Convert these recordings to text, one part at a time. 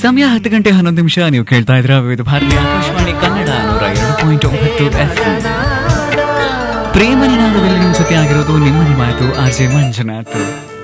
ಸಮಯ ಹತ್ತು ಗಂಟೆ ಹನ್ನೊಂದು ನಿಮಿಷ ನೀವು ಕೇಳ್ತಾ ಇದ್ರ ವಿವಿಧ ಭಾರತೀಯ ಆಕಾಶವಾಣಿ ಕನ್ನಡ ನೂರ ಎರಡು ಪಾಯಿಂಟ್ ಒಂಬತ್ತು ಎಫ್ ಪ್ರೇಮ ನಿನಾದದಲ್ಲಿ ನಿಮ್ಮ ಜೊತೆ ಆಗಿರೋದು ನಿಮ್ಮ ನಿಮಾತು ಆರ್ ಜೆ ಮಂಜುನಾಥ್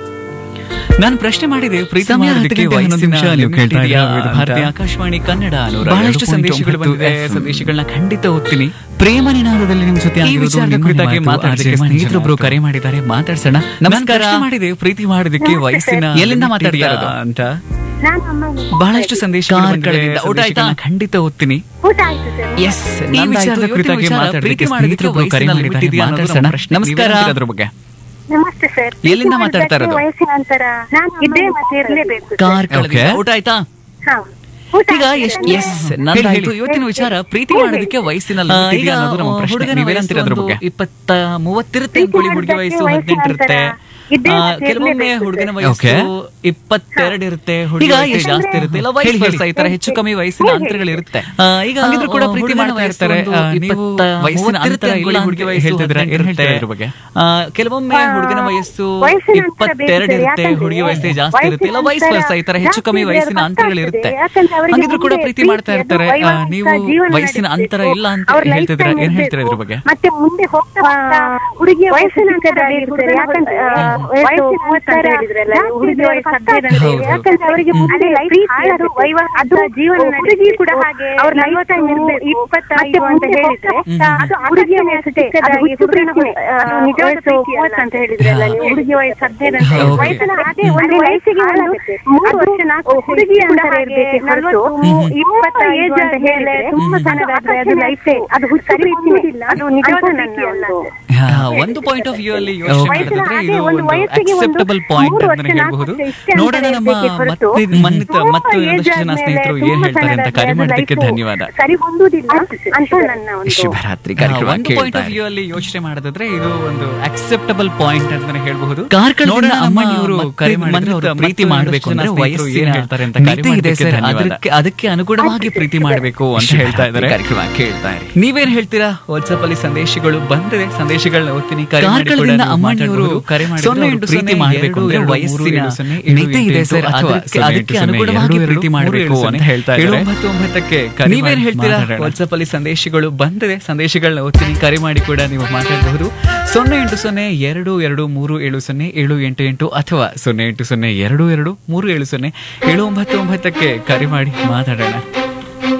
ನಾನು ಪ್ರಶ್ನೆ ಮಾಡಿದೆ ಪ್ರೀತಿ ಸಮಯ ಮಾಡೋದಕ್ಕೆ ಹತ್ತು ಗಂಟೆ ಹನ್ನೊಂದು ವಯಸ್ಸಿನ ನಿಮಿಷ ನೀವು ಕೇಳ್ತಾ ಇದೆಯಾ ಇದ್ದೀರಾ ಅಂತ. ಭಾರತೀಯ ಆಕಾಶವಾಣಿ ಕನ್ನಡ ಬಹಳಷ್ಟು ಸಂದೇಶಗಳು ಬಂದಿವೆ ಸಂದೇಶಗಳನ್ನ ಖಂಡಿತ ಓದ್ತೀನಿ ಪ್ರೇಮ ನಿನಾದದಲ್ಲಿ ನಿಮ್ಮ ಜೊತೆ ಈ ವಿಚಾರದ ಕುರಿತಾಗಿ ಮಾತಾಡೋದಕ್ಕೆ ಸ್ನೇಹಿತರೊಬ್ರು ಕರೆ ಮಾಡಿದ್ದಾರೆ ಮಾತಾಡ್ಸೋಣ ನಮಸ್ಕಾರ ಮಾಡಿದೆ ಪ್ರೀತಿ ಮಾಡೋದಕ್ಕೆ ವಯಸ್ಸಿನ ಎಲ್ಲಿಂದ ಮಾತಾಡ್ತಾ ಇರೋದು ಅಂತ ನಾನು ಅಮ್ಮ ಬಹಳಷ್ಟು ಸಂದೇಶಗಳು ಬಂದಿವೆ. ಕಾರ್ಕಳದಿಂದ. ಊಟ ಆಯ್ತಾ? ಸಂದೇಶಗಳನ್ನ ಖಂಡಿತ ಓದ್ತೀನಿ ಊಟ ಆಯ್ತು ಸರ್ ಎಸ್ ಈ ವಿಚಾರದ ಕುರಿತಾಗಿ ಮಾತಾಡೋದಕ್ಕೆ ಸ್ನೇಹಿತರೊಬ್ರು ಕರೆ ಮಾಡಿದ್ದಾರೆ. ಮಾತಾಡ್ಸೋಣ. ನಮಸ್ಕಾರ ಅದ್ರ ಬಗ್ಗೆ ನಮಸ್ತೆ ಸರ್ ಎಲ್ಲಿಂದ ಮಾತಾಡ್ತಾ ಇರೋದು? ವಯಸ್ಸಿನ ಅಂತರ ನಾನು ಇದ್ದೇ ಮತ್ತೆ ಇರ್ಲೇಬೇಕು ಸರ್. ಕಾರ್ಕಳದಿಂದ. Okay. ಊಟ ಆಯ್ತಾ ಹಾ. ಊಟ ಈಗ ಆಯ್ತು ಎಷ್ಟ್ ಸರ್. ಎಸ್ ಹೇಳಿ, ನಂದಾಯ್ತು ಹೇಳಿ. ಇವತ್ತಿನ ವಿಚಾರ ಪ್ರೀತಿ ಹೇಳಿ. ಮಾಡೋದಕ್ಕೆ ವಯಸ್ಸಿನಲ್ಲಿ ಆ, ಮಿತಿ ಈಗ ಅನ್ನೋದು ನಮ್ಮ ಪ್ರಶ್ನೆ ಹುಡುಗನ ನೀವೇನಂತೀರ ಅದ್ರ ವಯಸ್ಸು ಬಗ್ಗೆ ಒಂದು ಇಪ್ಪತ್ತ ಮೂವತ್ತಿರುತ್ತೆ ಪ್ರೀತಿ ಅನ್ಕೊಳ್ಳಿ ಹುಡುಗಿ ವಯಸ್ಸು ಮಾಡೋದಕ್ಕೆ ಹದಿನೆಂಟು ಇರುತ್ತೆ ವಯಸ್ಸಿನ ಇದ್ದೇ ಆ, ಮತ್ತೆ ಕೆಲವೊಮ್ಮೆ ಇರ್ಲೇಬೇಕು ಹುಡುಗನ ಸರ್. ವಯಸ್ಸು Okay. ಇಪ್ಪತ್ತೆರಡು ಇರುತ್ತೆ ಹುಡುಗಿ ಈಗ ವಯಸ್ಸು ಎಷ್ಟು ಜಾಸ್ತಿ ಇರುತ್ತೆ ಇಲ್ಲ ಹೇಳಿ, ವಯಸ್ಸು ಹೇಳಿ. versa ಈ ತರ ಹೆಚ್ಚು ಕಮ್ಮಿ ವಯಸ್ಸಿನ ಹೇಳಿ. ಅಂತರಗಳು ಇರುತ್ತೆ ಆ, ಈಗ ಹಂಗಿದ್ರು ಕೂಡ ಆ, ಪ್ರೀತಿ ಹುಡುಗನ ಮಾಡ್ತಾ ವಯಸ್ಸು ಇರ್ತಾರೆ ಒಂದು ಆ, ನೀವು ಇಪ್ಪತ್ತ ವಯಸ್ಸಿನ ಮೂವತ್ತಿರುತ್ತೆ ಅಂತರ ಇಲ್ಲ ಅನ್ಕೊಳ್ಳಿ, ಹುಡುಗಿ ಹುಡುಗಿ ವಯಸ್ಸು ಹೇಳ್ತಿದ್ರೆ ಏನ್ ಹದಿನೆಂಟು ಹೇಳ್ತೀರಾ ಇರುತ್ತೆ. ಇದ್ರ ಬಗ್ಗೆ? ಆ, ಕೆಲವೊಮ್ಮೆ ಆ, ಹುಡುಗನ ವಯಸ್ಸು ವಯಸ್ಸಿನ ಅಂತರ ಇಪ್ಪತ್ತೆರಡು ಬೇಕು ಸರ್. ಇರುತ್ತೆ ಯಾಕಂದ್ರೆ ಹುಡುಗಿ ವಯಸ್ಸು ಜಾಸ್ತಿ ಇರುತ್ತೆ ಇಲ್ಲ ವಯಸ್ಸು ವಯಸ್ಸಿನ versa ಈ ತರ ಹೆಚ್ಚು ಕಮ್ಮಿ ಜಾಸ್ತಿ ವಯಸ್ಸಿನ ಇದ್ರೆ ಅಂತರಗಳು ಇರುತ್ತೆ ಯಾಕಂದ್ರೆ ಅವರಿಗೆ ಹಂಗಿದ್ರು ಕೂಡ ಮುಂದೆ ಪ್ರೀತಿ ಮಾಡ್ತಾ ಪ್ರೀತಿ ಇರ್ತಾರೆ ಅದು ಆ, ವೈವಾಹಿಕ ನೀವು ಜೀವನ ವಯಸ್ಸಿನ ಅಂತರ ನಡೆಸ್ಬೇಕು. ಇಲ್ಲ ಅಂತ ಅವ್ರ life ಹೇಳ್ತಿದ್ರೆ time ಏನ್ ಹೇಳ್ತೀರಾ ಇದ್ರ ಇರ್ಬೇಕು. ಬಗ್ಗೆ ಮತ್ತೆ ಮುಂದೆ ಹೋಗ್ತಾ ಹೋಗ್ತಾ ಹುಡುಗಿಯ ವಯಸ್ಸಿನ ಅಂತರ ಇರ್ತಾರೆ. ಯಾಕಂದ್ರೆ ಆ, ವಯಸ್ಸು ಮೂವತ್ತು ಅಂತ ಹೇಳಿದ್ರಲ್ಲ, ಹುಡುಗಿ ವಯಸ್ಸು ಹದಿನೈದು ಅಂತ ಹೇಳಿ. ಹೌದು. ಯಾಕಂದ್ರೆ ಅವರಿಗೆ ಮುಂದೆ ಲೈಫ್ ಹಾಳಾದ್ರು ವೈವಾಹಿಕ ಜೀವನ ಹುಡುಗಿ ಕೂಡ ಹಾಗೆ ಅವ್ರ ಲೈಫ್ ಟೈಮ್ ಇರ್ಬೇಕು ಇಪ್ಪತ್ತೈದು ಅಂತ ಹೇಳಿದ್ರೆ ಅದು ಹುಡುಗಿಯ ವಯಸ್ಸು ಚಿಕ್ಕದಾಗಿ ಹುಡುಗನ ನಿಜವಾದ ಪ್ರೀತಿ ಅಂತ ಹೇಳಿದ್ರಲ್ಲ ನೀವು ಹುಡುಗಿ ವಯಸ್ಸು ಹದಿನೈದು ಅಂತ ಹೇಳಿ. Okay. ವಯಸ್ಸಿನ ಅದೇ ಒಂದು ವಯಸ್ಸಿಗೆ ಒಂದು ಮೂರು ವರ್ಷ ನಾಲ್ಕು ಹುಡುಗಿ ಅಂತರ ಇರ್ಬೇಕು ಹೊರತು ಇಪ್ಪತ್ತೈದು ಅಂತ ಹೇಳಿದ್ರೆ ತುಂಬಾ ಸಣ್ಣದಾದ್ರೆ ಅದು ಲೈಫ್ ಅದು ಹುಚ್ಚ ಪ್ರೀತಿನೇ ಅದು ನಿಜವಾದ ಪ್ರೀತಿ ಅಲ್ಲ ಹಾ, ಒಂದು ಪಾಯಿಂಟ್ ಆಫ್ ವ್ಯೂ ಅಲ್ಲಿ Okay. ಯೋಚನೆ ವಯಸ್ಸಿನ ಮಾಡಿದ್ರೆ ಅದೇ ಇದು ಒಂದು ಒಂದು ವಯಸ್ಸಿಗೆ ಒಂದು ಅಕ್ಸೆಪ್ಟಬಲ್ ಪಾಯಿಂಟ್ ಮೂರು ಅಂತಾನೆ ವರ್ಷ, ಹೇಳ್ಬಹುದು ನಾಲ್ಕು ವರ್ಷ ಇಷ್ಟೇ ನೋಡೋಣ ಅಂತ ನಮ್ಮ ಇರ್ಬೇಕೇ ಹೊರತು ಮತ್ತೆ ಮನ್ನಿತ ಮತ್ತು ತುಂಬಾ ಇನ್ನೊಂದಷ್ಟು ಜನ age ಸ್ನೇಹಿತರು ಆದ್ಮೇಲೆ ಏನ್ ಹೇಳ್ತಾರೆ ಅಂತ ತುಂಬಾ ಕರೆ ಮಾಡಿದ್ದಕ್ಕೆ ಸಣ್ಣದಾದ್ರೆ ಧನ್ಯವಾದ ಅದು ಸರಿ ಹೊಂದುವುದಿಲ್ಲ ಅಂತ ನನ್ನ ಒಂದು ಶುಭರಾತ್ರಿ ಆ, ಕಾರ್ಯಕ್ರಮ ಒಂದು ಪಾಯಿಂಟ್ ಕೇಳ್ತಾ ಆಫ್ ಇರಿ. ವ್ಯೂ ಅಲ್ಲಿ ಯೋಚನೆ ಮಾಡೋದಾದ್ರೆ ಇದು ಒಂದು ಅಕ್ಸೆಪ್ಟಬಲ್ ಪಾಯಿಂಟ್ ಅಂತಾನೆ ಹೇಳ್ಬಹುದು ಕಾರ್ಕಳದಿಂದ ನೋಡೋಣ ನಮ್ಮ ಅಮ್ಮನಿಯವರು ಮತ್ತೆ ಕರೆ ಮಾಡಿದ್ರೆ ಮನ್ನಿತ ಅವರು ಮತ್ತು ಪ್ರೀತಿ ಮಾಡಬೇಕು ಇನ್ನೊಂದಷ್ಟು ಅಂದ್ರೆ ಜನ ಸ್ನೇಹಿತರು ವಯಸ್ಸಿನ ಏನ್ ಹೇಳ್ತಾರೆ ಅಂತ ಕರೆ ಮಿತಿ ಇದೆ ಮಾಡಿದ್ದಕ್ಕೆ ಸರ್ ಧನ್ಯವಾದ. ಅದಕ್ಕೆ ಅದಕ್ಕೆ ಅನುಗುಣವಾಗಿ ಪ್ರೀತಿ ಮಾಡಬೇಕು ಅಂತ ಹೇಳ್ತಾ ಇದ್ದಾರೆ ಕಾರ್ಯಕ್ರಮ ಕೇಳ್ತಾ ಇರಿ ನೀವೇನ್ ಹೇಳ್ತೀರಾ ವಾಟ್ಸ್ಆಪ್ ಅಲ್ಲಿ ಸಂದೇಶಗಳು ಬಂದ್ರೆ ಸಂದೇಶಗಳನ್ನ ಓದ್ತೀನಿ ಕರೆ ಮಾಡಿ ಕೂಡ ಕಾರ್ಕಳದಿಂದ ನೀವು ಅಮ್ಮನಿಯವರು ಮಾತಾಡ್ಬೋದು. ಕರೆ ಮಾಡಿದ್ರೆ ಸೊನ್ನೆ ಅವರು ಎಂಟು ಪ್ರೀತಿ ಸೊನ್ನೆ ಮಾಡಬೇಕು ಎರಡು ಅಂದ್ರೆ ಎರಡು ವಯಸ್ಸಿನ ಮೂರು ಏಳು ಸೊನ್ನೆ ಏಳು ಮಿತಿ ಎಂಟು ಇದೆ ಸರ್ ಎಂಟು ಅಥವಾ ಅದಕ್ಕೆ ಸೊನ್ನೆ ಅದಕ್ಕೆ ಎಂಟು ಸೊನ್ನೆ ಅನುಗುಣವಾಗಿ ಎರಡು ಪ್ರೀತಿ ಎರಡು ಮಾಡಬೇಕು ಮೂರು ಅಂತ ಏಳು ಹೇಳ್ತಾ ಏಳು ಇದ್ದಾರೆ ಒಂಬತ್ತು ಒಂಬತ್ತಕ್ಕೆ ಕರೆ ನೀವೇನ್ ಮಾಡಿ ಹೇಳ್ತೀರಾ? ಮಾತಾಡೋಣ. ವಾಟ್ಸ್ಆಪ್ ಅಲ್ಲಿ ಸಂದೇಶಗಳು ಬಂದ್ರೆ ಸಂದೇಶಗಳನ್ನ ಓದ್ತೀನಿ ಕರೆ ಮಾಡಿ ಕೂಡ ನೀವು ಮಾತಾಡಬಹುದು ಸೊನ್ನೆ ಎಂಟು ಸೊನ್ನೆ ಎರಡು ಎರಡು ಮೂರು ಏಳು ಸೊನ್ನೆ ಏಳು ಎಂಟು ಎಂಟು ಅಥವಾ ಸೊನ್ನೆ ಎಂಟು ಸೊನ್ನೆ ಎರಡು ಎರಡು ಮೂರು ಏಳು ಸೊನ್ನೆ ಏಳು ಒಂಬತ್ತು ಒಂಬತ್ತಕ್ಕೆ ಕರೆ ಮಾಡಿ ಮಾತಾಡೋಣ